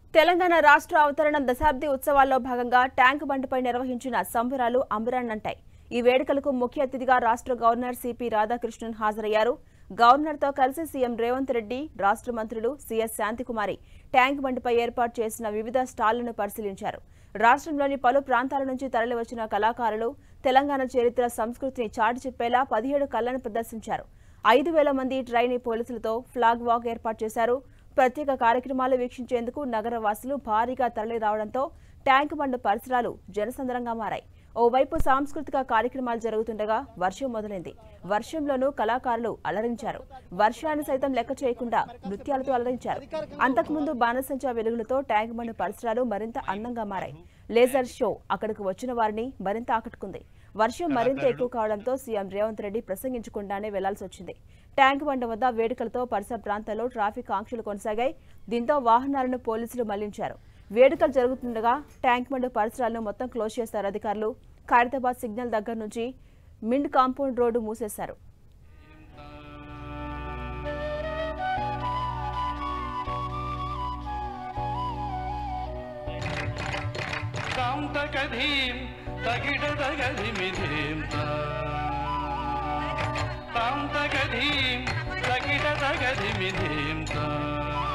తెలంగాణ రాష్ట్ర అవతరణ దశాబ్ది ఉత్సవాల్లో భాగంగా ట్యాంక్ బండ్పై నిర్వహించిన సంబరాలు అంబరాన్నంటాయి ఈ వేడుకలకు ముఖ్య అతిథిగా రాష్ట్ర గవర్నర్ సిపి రాధాకృష్ణన్ హాజరయ్యారు గవర్నర్తో కలిసి సీఎం రేవంత్ రెడ్డి రాష్ట్ర మంత్రులు సీఎస్ శాంతికుమారి ట్యాంక్ బండ్పై ఏర్పాటు చేసిన వివిధ స్టాళ్లను పరిశీలించారు రాష్ట్రంలోని పలు ప్రాంతాల నుంచి తరలివచ్చిన కళాకారులు తెలంగాణ చరిత్ర సంస్కృతిని చాటి చెప్పేలా పదిహేడు కళ్లను ప్రదర్శించారు ఐదు వేల మంది ట్రైనీ పోలీసులతో ఫ్లాగ్ వాక్ ఏర్పాటు చేశారు ప్రత్యేక కార్యక్రమాలు వీక్షించేందుకు నగర వాసులు భారీగా తరలి రావడంతో ట్యాంక్ బండ్ పరిసరాలు జనసందరంగా మారాయి ఓవైపు సాంస్కృతిక కార్యక్రమాలు జరుగుతుండగా వర్షం మొదలైంది వర్షంలోనూ కళాకారులు అలరించారు వర్షాన్ని సైతం లెక్క చేయకుండా నృత్యాలతో అలరించారు అంతకుముందు బాణసంచా వెలుగులతో ట్యాంక్ బండ్ పరిసరాలు మరింత అందంగా మారాయి లేజర్ షో అక్కడికి వచ్చిన వారిని మరింత ఆకట్టుకుంది వర్షం మరింత ఎక్కువ కావడంతో సీఎం రేవంత్ రెడ్డి ప్రసంగించకుండానే వెళ్లాల్సి వచ్చింది ట్యాంక్ బండ వద్ద వేడుకలతో పరిసర ప్రాంతాల్లో ట్రాఫిక్ ఆంక్షలు కొనసాగాయి దీంతో వాహనాలను పోలీసులు మళ్లించారు వేడుకలు జరుగుతుండగా ట్యాంక్ బండ్ పరిసరాలను మొత్తం క్లోజ్ చేశారు అధికారులు ఖైరతాబాద్ సిగ్నల్ దగ్గర నుంచి మిండ్ కాంపౌండ్ రోడ్డు మూసేశారు తాం తగధీం తగిడ తగధిమిధీం తాం తగధీం తగిడ తగధిమిధీం